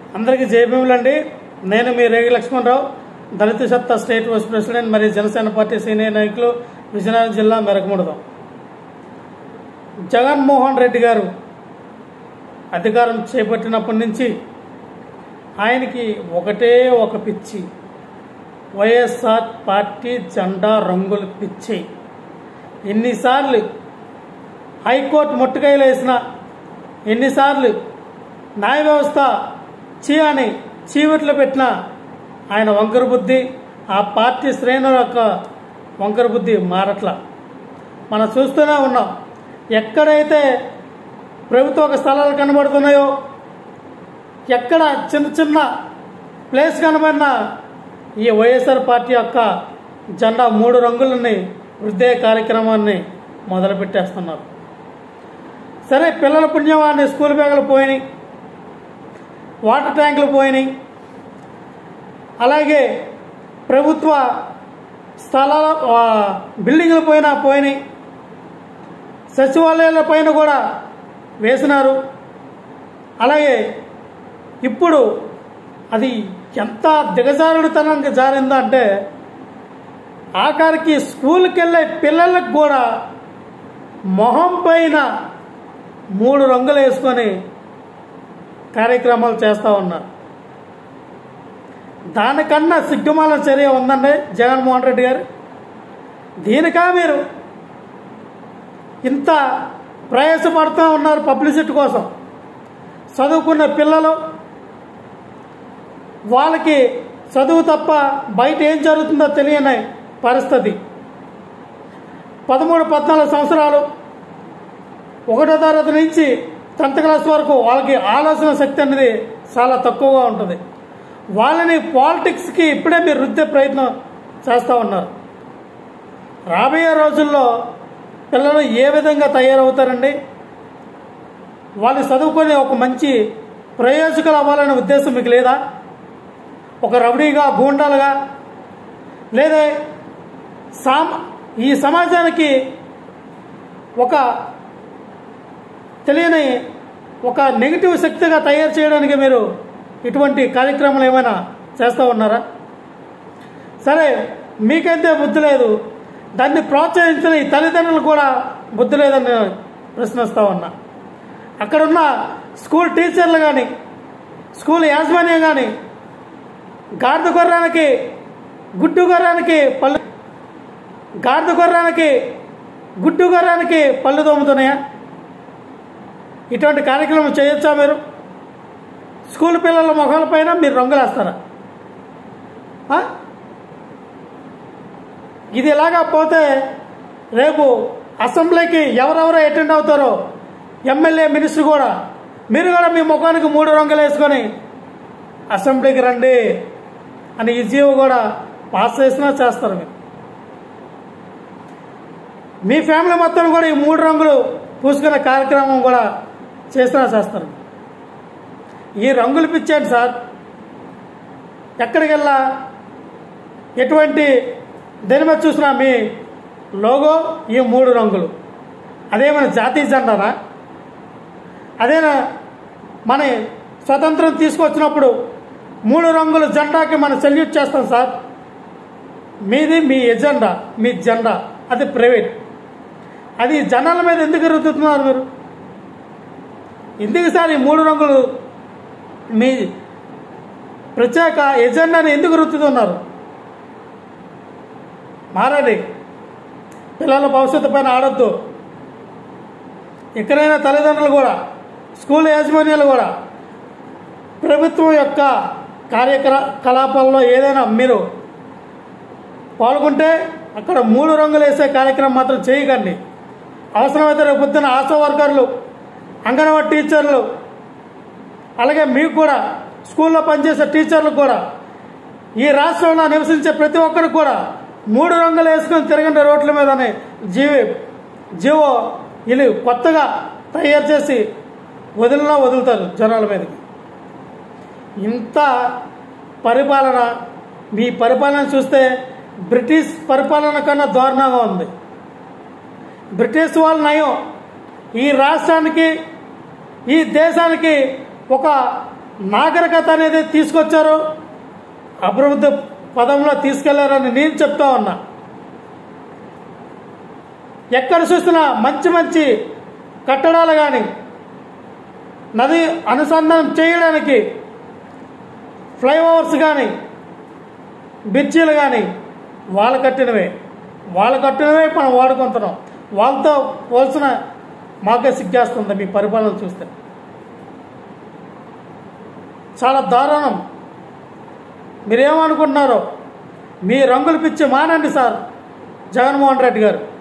అందరికీ జయభీములండి నేను మీ రేగి లక్ష్మణరావు దళిత సత్తా స్టేట్ వైస్ ప్రెసిడెంట్ మరియు జనసేన పార్టీ సీనియర్ నాయకులు విజయనగరం జిల్లా మెరకముడదాం జగన్మోహన్ రెడ్డి గారు అధికారం చేపట్టినప్పటి నుంచి ఆయనకి ఒకటే ఒక పిచ్చి వైఎస్ఆర్ పార్టీ జెండా రంగుల పిచ్చి ఎన్నిసార్లు హైకోర్టు ముట్టుకాయలు వేసిన ఎన్నిసార్లు న్యాయ వ్యవస్థ చీ అని చీవట్లు పెట్టిన ఆయన వంకర బుద్ధి ఆ పార్టీ శ్రేణుల యొక్క వంకర బుద్ధి మారట్ల మనం చూస్తూనే ఉన్నాం ఎక్కడైతే ప్రభుత్వ స్థలాలు కనబడుతున్నాయో ఎక్కడ చిన్న చిన్న ప్లేస్ కనబడినా ఈ వైఎస్ఆర్ పార్టీ యొక్క జెండా మూడు రంగులని వృద్ధే కార్యక్రమాన్ని మొదలుపెట్టేస్తున్నారు సరే పిల్లల పుణ్యమాన్ని స్కూల్ బ్యాగులు పోయినాయి వాటర్ ట్యాంకులు పోయినాయి అలాగే ప్రభుత్వ స్థలాల ఆ, బిల్డింగ్ల పైన పోయినాయి సచివాలయాల పైన కూడా వేసినారు అలాగే ఇప్పుడు అది ఎంత దిగజారుడుతనానికి జారిందో అంటే ఆఖరికి స్కూల్కి వెళ్ళే పిల్లలకు కూడా మొహం పైన మూడు రంగులు వేసుకొని కార్యక్రమాలు చేస్తూ ఉన్నారు దానికన్నా సిగ్గుమాల చర్య ఉందండి జగన్మోహన్ రెడ్డి గారు దీనికా మీరు ఇంత ప్రయాసపడుతూ ఉన్నారు పబ్లిసిటీ కోసం చదువుకున్న పిల్లలు వాళ్ళకి చదువు తప్ప బయట ఏం జరుగుతుందో తెలియని పరిస్థితి పదమూడు పద్నాలుగు సంవత్సరాలు ఒకటో తరగతి నుంచి టెన్త్ క్లాస్ వరకు వాళ్ళకి ఆలోచన శక్తి అనేది చాలా తక్కువగా ఉంటుంది వాళ్ళని పాలిటిక్స్కి ఇప్పుడే మీరు రుద్దే ప్రయత్నం చేస్తూ ఉన్నారు రాబోయే రోజుల్లో పిల్లలు ఏ విధంగా తయారవుతారండి వాళ్ళు చదువుకొని ఒక మంచి ప్రయోజకులు అవ్వాలనే ఉద్దేశం మీకు లేదా ఒక రౌడీగా గూండాలుగా లేదా సామ ఈ సమాజానికి ఒక తెలియని ఒక నెగిటివ్ శక్తిగా తయారు చేయడానికి మీరు ఇటువంటి కార్యక్రమాలు ఏమైనా చేస్తూ ఉన్నారా సరే మీకైతే బుద్ధి లేదు దాన్ని ప్రోత్సహించిన ఈ తల్లిదండ్రులు కూడా బుద్ధి లేదని నేను ప్రశ్నిస్తూ ఉన్నా అక్కడున్న స్కూల్ టీచర్లు కానీ స్కూల్ యాజమాన్యం కానీ గాడిద గుర్రానికి గుడ్డు గుర్రానికి పళ్ళు గాడిద గుర్రానికి గుడ్డు గుర్రానికి పళ్ళు తోముతున్నాయా ఇటువంటి కార్యక్రమం చేయొచ్చా మీరు స్కూల్ పిల్లల మొహాలపైన మీరు రంగులేస్తారా ఆ? ఇది ఇలాగా పోతే రేపు అసెంబ్లీకి ఎవరెవరు అటెండ్ అవుతారో ఎమ్మెల్యే మినిస్టర్ కూడా మీరు కూడా మీ ముఖానికి మూడు రంగులు వేసుకొని అసెంబ్లీకి రండి అని ఈ జీవో కూడా పాస్ చేసినా చేస్తారు మీరు మీ ఫ్యామిలీ మొత్తం కూడా ఈ మూడు రంగులు పూసుకునే కార్యక్రమం కూడా చేసినా చేస్తారు ఈ రంగులు పిచ్చేయండి సార్ ఎక్కడికి వెళ్ళా ఎటువంటి దేని మీద చూసినా మీ లోగో ఈ మూడు రంగులు అదేమైనా జాతీయ జెండానా అదేనా మన స్వతంత్రం తీసుకొచ్చినప్పుడు మూడు రంగుల జెండాకి మనం సెల్యూట్ చేస్తాం సార్ మీది మీ ఎజెండా మీ జెండా అది ప్రైవేట్ అది జనాల మీద ఎందుకు రుద్దుతున్నారు మీరు ఎందుకు సార్ ఈ మూడు రంగులు మీ ప్రత్యేక ఎజెండాని ఎందుకు రుద్దుతున్నారు మారండి పిల్లల భవిష్యత్తు పైన ఆడొద్దు ఎక్కడైనా తల్లిదండ్రులు కూడా స్కూల్ యాజమాన్యాలు కూడా ప్రభుత్వం యొక్క కార్యకలాపాల్లో ఏదైనా మీరు పాల్గొంటే అక్కడ మూడు రంగులు వేసే కార్యక్రమం మాత్రం చేయకండి అవసరమైతే రేపు పొద్దున ఆశా వర్కర్లు అంగన్వాడీ టీచర్లు అలాగే మీకు కూడా స్కూల్లో పనిచేసే టీచర్లు కూడా ఈ రాష్ట్రంలో నివసించే ప్రతి ఒక్కరికి కూడా మూడు రంగులు వేసుకొని తిరగండి రోడ్ల మీదనే జీవి జీవో వీళ్ళు కొత్తగా తయారు చేసి వదిలినా వదులుతారు జనాల మీదకి ఇంత పరిపాలన మీ పరిపాలన చూస్తే బ్రిటిష్ పరిపాలన కన్నా దారుణంగా ఉంది బ్రిటిష్ వాళ్ళు నయం ఈ రాష్ట్రానికి ఈ దేశానికి ఒక నాగరికత అనేది తీసుకొచ్చారో అభివృద్ధి పదంలో తీసుకెళ్లారని నేను చెప్తా ఉన్నా ఎక్కడ చూసినా మంచి మంచి కట్టడాలు కానీ నది అనుసంధానం చేయడానికి ఫ్లైఓవర్స్ కానీ బ్రిడ్జీలు కానీ వాళ్ళు కట్టినవే వాళ్ళు కట్టినవే మనం వాడుకుంటున్నాం వాళ్ళతో పోల్చిన మాకే సిగ్గేస్తుంది మీ పరిపాలన చూస్తే చాలా దారుణం మీరేమనుకుంటున్నారో మీ రంగులు పిచ్చి మానండి సార్ జగన్మోహన్ రెడ్డి గారు